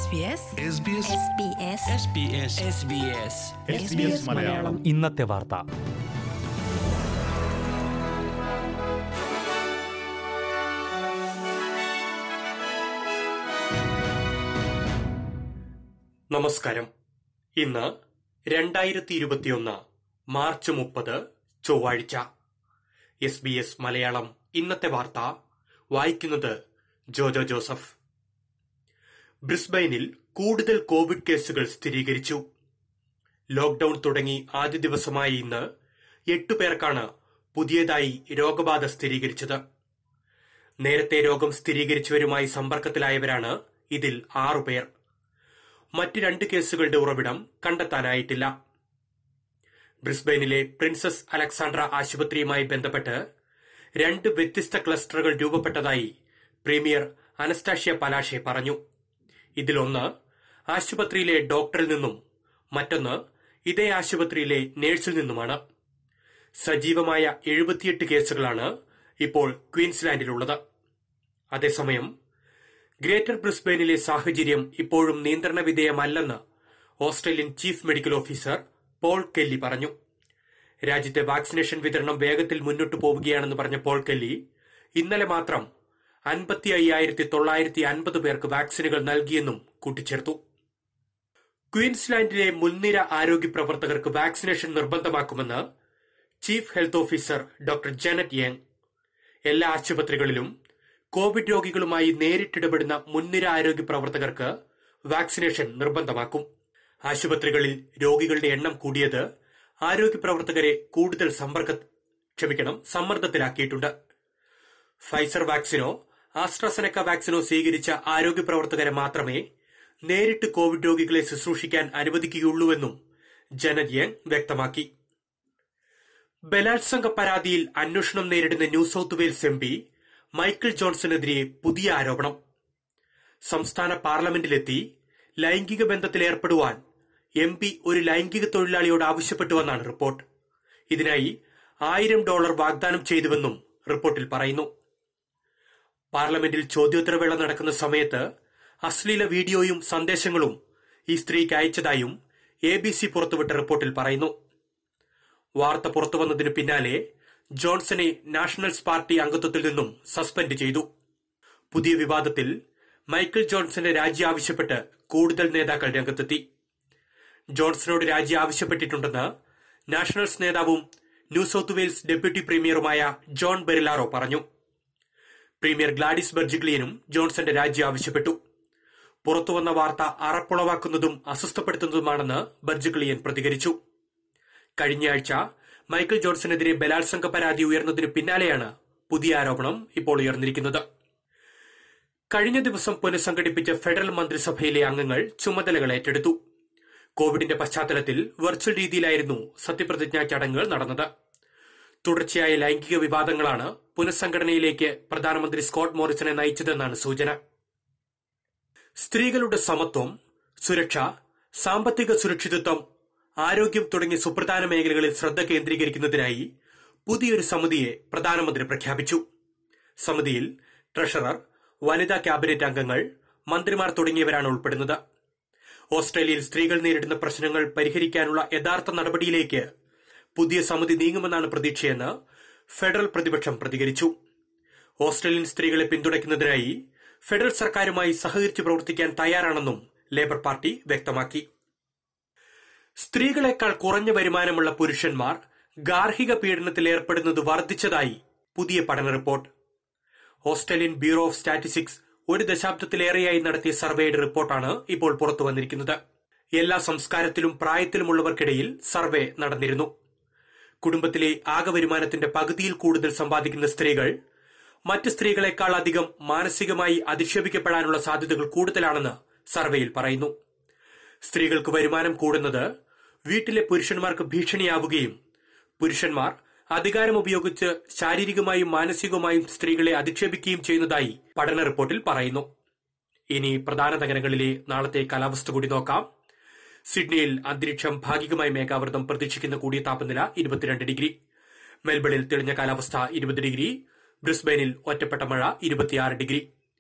SBS Malayalam ഇന്നത്തെ വാർത്ത നമസ്കാരം ഇന്ന് രണ്ടായിരത്തി ഇരുപത്തിയൊന്ന് മാർച്ച് മുപ്പത് ചൊവ്വാഴ്ച എസ് ബി എസ് മലയാളം ഇന്നത്തെ വാർത്ത വായിക്കുന്നത് ജോജോ ജോസഫ് ബ്രിസ്ബൈനിൽ കൂടുതൽ കോവിഡ് കേസുകൾ സ്ഥിരീകരിച്ചു ലോക്ഡൌൺ തുടങ്ങി ആദ്യ ദിവസമായ ഇന്ന് എട്ടു പേർക്കാണ് പുതിയതായി രോഗബാധ സ്ഥിരീകരിച്ചത് നേരത്തെ രോഗം സ്ഥിരീകരിച്ചവരുമായി സമ്പർക്കത്തിലായവരാണ് ഇതിൽ ആറുപേർ മറ്റ് രണ്ട് കേസുകളുടെ ഉറവിടം കണ്ടെത്താനായിട്ടില്ല ബ്രിസ്ബെയിനിലെ പ്രിൻസസ് അലക്സാണ്ട്ര ആശുപത്രിയുമായി ബന്ധപ്പെട്ട് രണ്ട് വ്യത്യസ്ത ക്ലസ്റ്ററുകൾ രൂപപ്പെട്ടതായി പ്രീമിയർ അനസ്റ്റാഷ്യ പലാഷെ പറഞ്ഞു ഇതിലൊന്ന് ആശുപത്രിയിലെ ഡോക്ടറിൽ നിന്നും മറ്റൊന്ന് ഇതേ ആശുപത്രിയിലെ നഴ്സിൽ നിന്നുമാണ് സജീവമായ എഴുപത്തിയെട്ട് കേസുകളാണ് ഇപ്പോൾ ക്വീൻസ്ലാൻഡിലുള്ളത് അതേസമയം ഗ്രേറ്റർ ബ്രിസ്ബെയിനിലെ സാഹചര്യം ഇപ്പോഴും നിയന്ത്രണ വിധേയമല്ലെന്ന് Australian chief medical officer Paul Kelly പറഞ്ഞു രാജ്യത്തെ വാക്സിനേഷൻ വിതരണം വേഗത്തിൽ മുന്നോട്ടു പോവുകയാണെന്ന് പറഞ്ഞ പോൾ കെല്ലി ഇന്നലെ മാത്രം അൻപത്തി അയ്യായിരത്തി തൊള്ളായിരത്തി അൻപത് പേർക്ക് വാക്സിനുകൾ നൽകിയെന്നും കൂട്ടിച്ചേർത്തു ക്വീൻസ്ലാൻഡിലെ മുൻനിര ആരോഗ്യ പ്രവർത്തകർക്ക് വാക്സിനേഷൻ നിർബന്ധമാക്കുമെന്ന് chief health officer doctor Jeannette Young എല്ലാ ആശുപത്രികളിലും കോവിഡ് രോഗികളുമായി നേരിട്ടിടപെടുന്ന മുൻനിര ആരോഗ്യ പ്രവർത്തകർക്ക് വാക്സിനേഷൻ നിർബന്ധമാക്കും ആശുപത്രികളിൽ രോഗികളുടെ എണ്ണം കൂടിയത് ആരോഗ്യ പ്രവർത്തകരെ കൂടുതൽ സമ്പർക്ക ക്ഷമിക്കണം സമ്മർദ്ദത്തിലാക്കിയിട്ടുണ്ട് ഫൈസർ വാക്സിനോ ആസ്ട്രസെനക്ക വാക്സിനോ സ്വീകരിച്ച ആരോഗ്യ പ്രവർത്തകരെ മാത്രമേ നേരിട്ട് കോവിഡ് രോഗികളെ ശുശ്രൂഷിക്കാൻ അനുവദിക്കുകയുള്ളൂവെന്നും ജനത് യങ് വ്യക്തമാക്കി ബലാത്സംഗ പരാതിയിൽ അന്വേഷണം നേരിടുന്ന New South Wales M P Michael ജോൺസണെതിരെ പുതിയ ആരോപണം സംസ്ഥാന പാർലമെന്റിലെത്തി ലൈംഗിക ബന്ധത്തിലേർപ്പെടുവാൻ എം പി ഒരു ലൈംഗിക തൊഴിലാളിയോട് ആവശ്യപ്പെട്ടുവെന്നാണ് റിപ്പോർട്ട് ഇതിനായി ആയിരം ഡോളർ വാഗ്ദാനം ചെയ്തുവെന്നും റിപ്പോർട്ടിൽ പറയുന്നു പാർലമെന്റിൽ ചോദ്യോത്തരവേള നടക്കുന്ന സമയത്ത് അശ്ലീല വീഡിയോയും സന്ദേശങ്ങളും ഈ സ്ത്രീക്ക് അയച്ചതായും എ ബി സി പുറത്തുവിട്ട റിപ്പോർട്ടിൽ പറയുന്നു വാർത്ത പുറത്തുവന്നതിന് പിന്നാലെ ജോൺസനെ നാഷണൽസ് പാർട്ടി അംഗത്വത്തിൽ നിന്നും സസ്പെൻഡ് ചെയ്തു പുതിയ വിവാദത്തിൽ മൈക്കിൾ ജോൺസന്റെ രാജി ആവശ്യപ്പെട്ട് കൂടുതൽ നേതാക്കൾ രംഗത്തെത്തി ജോൺസണോട് രാജി ആവശ്യപ്പെട്ടിട്ടുണ്ടെന്ന് നാഷണൽസ് നേതാവും ന്യൂ സൌത്ത് വെയിൽസ് ഡെപ്യൂട്ടി പ്രീമിയറുമായ ജോൺ ബെറിലാറോ പറഞ്ഞു പ്രീമിയർ ഗ്ലാഡിസ് ബെർജിഗ്ലിയനും ജോൺസന്റെ രാജി ആവശ്യപ്പെട്ടു പുറത്തുവന്ന വാർത്ത അറപ്പുളവാക്കുന്നതും അസ്വസ്ഥപ്പെടുത്തുന്നതുമാണെന്ന് ബെർജിഗ്ലിയൻ പ്രതികരിച്ചു കഴിഞ്ഞയാഴ്ച മൈക്കിൾ ജോൺസണെതിരെ ബലാത്സംഗ പരാതി ഉയർന്നതിന് പിന്നാലെയാണ് പുതിയ ആരോപണം ഇപ്പോൾ ഉയർന്നിരിക്കുന്നത് കഴിഞ്ഞ ദിവസം പുനഃസംഘടിപ്പിച്ച ഫെഡറൽ മന്ത്രിസഭയിലെ അംഗങ്ങൾ ചുമതലകൾ ഏറ്റെടുത്തു കോവിഡിന്റെ പശ്ചാത്തലത്തിൽ വെർച്വൽ രീതിയിലായിരുന്നു സത്യപ്രതിജ്ഞാ ചടങ്ങുകൾ നടന്നത് തുടർച്ചയായ ലൈംഗിക വിവാദങ്ങളാണ് പുനഃസംഘടനയിലേക്ക് പ്രധാനമന്ത്രി സ്കോട്ട് മോറിസനെ നയിച്ചതെന്നാണ് സൂചന സ്ത്രീകളുടെ സമത്വം സുരക്ഷ സാമ്പത്തിക സുരക്ഷിതത്വം ആരോഗ്യം തുടങ്ങിയ സുപ്രധാന മേഖലകളിൽ ശ്രദ്ധ കേന്ദ്രീകരിക്കുന്നതിനായി പുതിയൊരു സമിതിയെ പ്രധാനമന്ത്രി പ്രഖ്യാപിച്ചു സമിതിയിൽ ട്രഷറർ വനിതാ ക്യാബിനറ്റ് അംഗങ്ങൾ മന്ത്രിമാർ തുടങ്ങിയവരാണ് ഉൾപ്പെടുന്നത് ഓസ്ട്രേലിയയിൽ സ്ത്രീകൾ നേരിടുന്ന പ്രശ്നങ്ങൾ പരിഹരിക്കാനുള്ള യഥാർത്ഥ നടപടിയിലേക്ക് പുതിയ സമിതി നീങ്ങുമെന്നാണ് പ്രതീക്ഷയെന്ന് ഫെഡറൽ പ്രതിപക്ഷം പ്രതികരിച്ചു ഓസ്ട്രേലിയൻ സ്ത്രീകളെ പിന്തുണയ്ക്കുന്നതിനായി ഫെഡറൽ സർക്കാരുമായി സഹകരിച്ച് പ്രവർത്തിക്കാൻ തയ്യാറാണെന്നും ലേബർ പാർട്ടി വ്യക്തമാക്കി സ്ത്രീകളെക്കാൾ കുറഞ്ഞ വരുമാനമുള്ള പുരുഷന്മാർ ഗാർഹിക പീഡനത്തിൽ ഏർപ്പെടുന്നത് വർദ്ധിച്ചതായി പുതിയ പഠന report Australian bureau of statistics ഒരു ദശാബ്ദത്തിലേറെയായി നടത്തിയ സർവേയുടെ റിപ്പോർട്ടാണ് ഇപ്പോൾ പുറത്തു വന്നിരിക്കുന്നത് എല്ലാ സംസ്കാരത്തിലും പ്രായത്തിലുമുള്ളവർക്കിടയിൽ സർവേ നടന്നിരുന്നു കുടുംബത്തിലെ ആകെ വരുമാനത്തിന്റെ പകുതിയിൽ കൂടുതൽ സമ്പാദിക്കുന്ന സ്ത്രീകൾ മറ്റ് സ്ത്രീകളെക്കാൾ അധികം മാനസികമായി അധിക്ഷേപിക്കപ്പെടാനുള്ള സാധ്യതകൾ കൂടുതലാണെന്ന് സർവേയിൽ പറയുന്നു സ്ത്രീകൾക്ക് വരുമാനം കൂടുന്നത് വീട്ടിലെ പുരുഷന്മാർക്ക് ഭീഷണിയാവുകയും പുരുഷന്മാർ അധികാരം ഉപയോഗിച്ച് ശാരീരികമായും മാനസികമായും സ്ത്രീകളെ അധിക്ഷേപിക്കുകയും ചെയ്യുന്നതായി പഠന റിപ്പോർട്ടിൽ പറയുന്നു ഇനി പ്രധാന നഗരങ്ങളിലെ നാളത്തെ കാലാവസ്ഥ കൂടി നോക്കാം സിഡ്നിയിൽ അന്തരീക്ഷം ഭാഗികമായി മേഘാവൃതം പ്രതീക്ഷിക്കുന്ന കൂടിയ താപനില ഇരുപത്തിരണ്ട് ഡിഗ്രി മെൽബണിൽ തെളിഞ്ഞ കാലാവസ്ഥ ഇരുപത് ഡിഗ്രി ബ്രിസ്ബെയിനിൽ ഒറ്റപ്പെട്ട മഴ ഇരുപത്തിയാറ് ഡിഗ്രി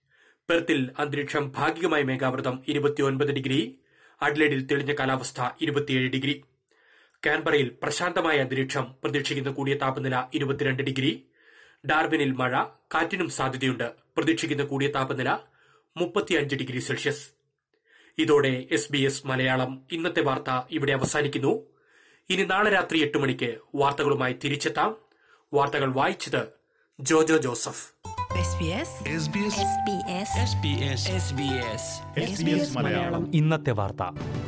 പെർത്തിൽ അന്തരീക്ഷം ഭാഗികമായി മേഘാവൃതം ഇരുപത്തിയൊൻപത് ഡിഗ്രി അഡ്ലേഡിൽ തെളിഞ്ഞ കാലാവസ്ഥ ഇരുപത്തിയേഴ് ഡിഗ്രി കാൻബറയിൽ പ്രശാന്തമായ അന്തരീക്ഷം പ്രതീക്ഷിക്കുന്ന കൂടിയ താപനില ഇരുപത്തിരണ്ട് ഡിഗ്രി ഡാർവിനിൽ മഴ കാറ്റിനും സാധ്യതയുണ്ട് പ്രതീക്ഷിക്കുന്ന കൂടിയ താപനില മുപ്പത്തിയഞ്ച് ഡിഗ്രി സെൽഷ്യസ് ഇതോടെ എസ് ബി എസ് മലയാളം ഇന്നത്തെ വാർത്ത ഇവിടെ അവസാനിക്കുന്നു ഇനി നാളെ രാത്രി എട്ട് മണിക്ക് വാർത്തകളുമായി തിരിച്ചെത്താം വാർത്തകൾ വായിച്ചത് Jojo Joseph SBS SBS SBS SBS SBS SBS Malayalam ഇന്നത്തെ വാർത്ത